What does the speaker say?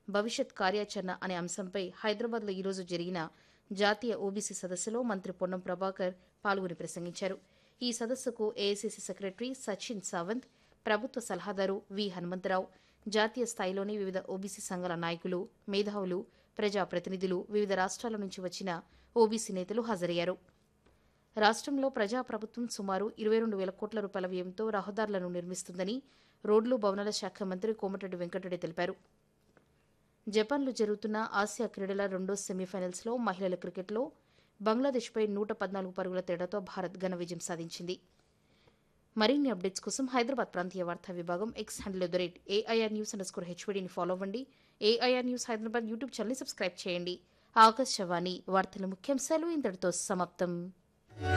భవిష్యత్ కార్యాచరణ అనే అంశంపై హైదరాబాద్లో ఈరోజు జరిగిన జాతీయ ఓబీసీ సదస్సులో మంత్రి పొన్నం ప్రభాకర్ పాల్గొని ప్రసంగించారు ఈ సదస్సుకు ఏఐసీసీ సెక్రటరీ సచిన్ సావంత్ ప్రభుత్వ సలహాదారు వి హనుమంతరావు జాతీయ స్థాయిలోని వివిధ ఓబీసీ సంఘాల నాయకులు మేధావులు ప్రజాప్రతినిధులు వివిధ రాష్ట్రాల నుంచి వచ్చిన ఓబీసీ నేతలు హాజరయ్యారు రాష్ట్రంలో ప్రజాప్రభుత్వం సుమారు ఇరవై రెండు వేల కోట్ల రూపాయల వ్యయంతో రహదారులను నిర్మిస్తుందని రోడ్లు భవనాల శాఖ మంత్రి కోమటిరెడ్డి వెంకటరెడ్డి తెలిపారు జపాన్లో జరుగుతున్న ఆసియా క్రీడల రెండో సెమీఫైనల్స్లో మహిళల క్రికెట్లో బంగ్లాదేశ్పై నూట పద్నాలుగు పరుగుల తేడాతో భారత్ ఘన విజయం సాధించింది మరిన్ని అప్డేట్స్ కోసం హైదరాబాద్ ప్రాంతీయ వార్తా విభాగం X handle at the rate AIR news underscore హెచ్వీడీని ఫాలో అవ్వండి ఏఐఆర్ న్యూస్ హైదరాబాద్ యూట్యూబ్ ఛానల్ని సబ్స్క్రైబ్ చేయండి ఆకాశవాణి వార్తల ముఖ్యాంశాలు ఇంతటితో సమాప్తం